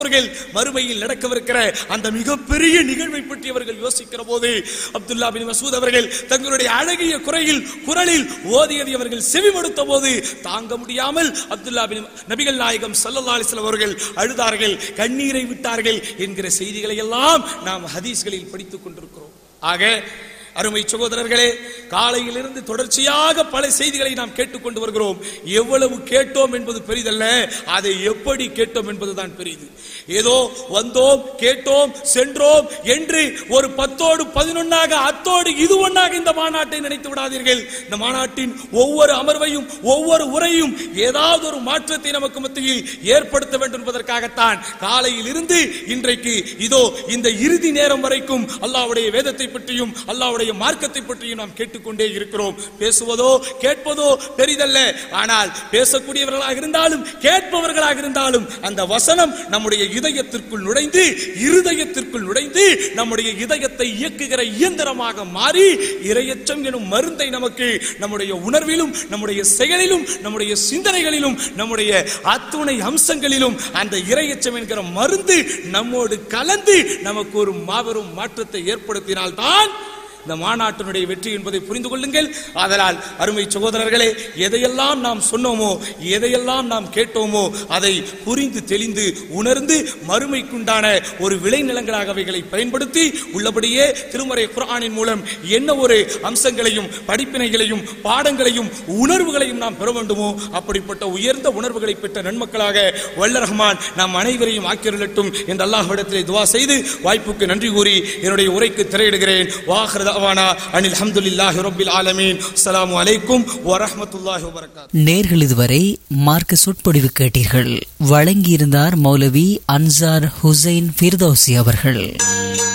அவர்கள் மறுமையில் நடக்கவிருக்கிற அந்த மிகப்பெரிய நிகழ்வை பற்றி அவர்கள் யோசிக்கிற போது அப்துல்லா பின் மசூத் அவர்கள் தங்களுடைய அழகிய குறையில் குரலில் ஓதியதை அவர்கள் செவிமடுத்த போது தாங்க முடியாமல் அப்துல்லா பின் நபிகள் நாயகம் சல்லல்லா அலிஸ்லாம் அவர்கள் அழுதார்கள் கண்ணீரை விட்டார்கள் என்கிற செய்திகளை எல்லாம் நாம் ஹதீஸ்களில் படித்துக் கொண்டிருக்கிறோம் ஆக அருமை சகோதரர்களே காலையிலிருந்து தொடர்ச்சியாக பல செய்திகளை நாம் கேட்டுக்கொண்டு வருகிறோம் எவ்வளவு கேட்டோம் என்பது பெரிதல்ல அதை எப்படி கேட்டோம் என்பதுதான் பெரிது ஏதோ வந்தோம் கேட்டோம் சென்றோம் என்று ஒரு பத்தோடு பதினொன்னாக அத்தோடு இது ஒன்னாக இந்த மாநாட்டை நினைத்து விடாதீர்கள் இந்த மாநாட்டின் ஒவ்வொரு அமர்வையும் ஒவ்வொரு உரையும் ஏதாவது ஒரு மாற்றத்தை நமக்கு மத்தியில் ஏற்படுத்த வேண்டும் என்பதற்காகத்தான் காலையில் இருந்து இன்றைக்கு இதோ இந்த இறுதி நேரம் வரைக்கும் அல்லாஹ்வுடைய வேதத்தை பற்றியும் அல்லாஹ்வுடைய மார்க்கத்தை பற்றியும் நாம் கேட்டுக்கொண்டே இருக்கிறோம் பேசுவதோ கேட்பதோ பெரிதல்ல ஆனால் பேசக்கூடியவர்களாக இருந்தாலும் கேட்பவர்களாக இருந்தாலும் அந்த வசனம் நம்முடைய இதயத்திற்குள் நுழைந்து இருதயத்திற்குள் நுழைந்து நம்முடைய இதயத்தை இயக்குகிற இயந்திரமாக மாறி இரையச்சம் எனும் மருந்தை நமக்கு நம்முடைய உணர்விலும் நம்முடைய செயலிலும் நம்முடைய சிந்தனைகளிலும் நம்முடைய அத்துணை அம்சங்களிலும் அந்த இரையச்சம் என்கிற மருந்து நம்மோடு கலந்து நமக்கு ஒரு மாபெரும் மாற்றத்தை ஏற்படுத்தினால்தான் இந்த மாநாட்டினுடைய வெற்றி என்பதை புரிந்து கொள்ளுங்கள் அதனால் அருமை சகோதரர்களே எதையெல்லாம் நாம் சொன்னோமோ எதையெல்லாம் நாம் கேட்டோமோ அதை புரிந்து தெளிந்து உணர்ந்து மறுமைக்குண்டான ஒரு விளைநிலங்களாக அவைகளை பயன்படுத்தி உள்ளபடியே திருமறை குர்ஆனின் மூலம் என்ன ஒரு அம்சங்களையும் படிப்பினைகளையும் பாடங்களையும் உணர்வுகளையும் நாம் பெற வேண்டுமோ அப்படிப்பட்ட உயர்ந்த உணர்வுகளை பெற்ற நன்மக்களாக வல்ல ரஹ்மான் நாம் அனைவரையும் ஆக்கிரலட்டும் என்று அல்லாஹ்விடத்திலே துவா செய்து வாய்ப்புக்கு நன்றி கூறி என்னுடைய உரைக்கு திரையிடுகிறேன் வாஹர் தவானா அனில் அல்ஹம்துலில்லாஹி ரப்பில் ஆலமீன் அஸ்ஸலாமு அலைக்கும் வரஹ்மத்துல்லாஹி வபரகாத்துஹு நேர்கள் இதுவரை மார்க்க சொற்பொழிவு கேட்டீர்கள் வழங்கியிருந்தார் மௌலவி அன்சார் ஹுசைன் ஃபிர்தௌசி அவர்கள்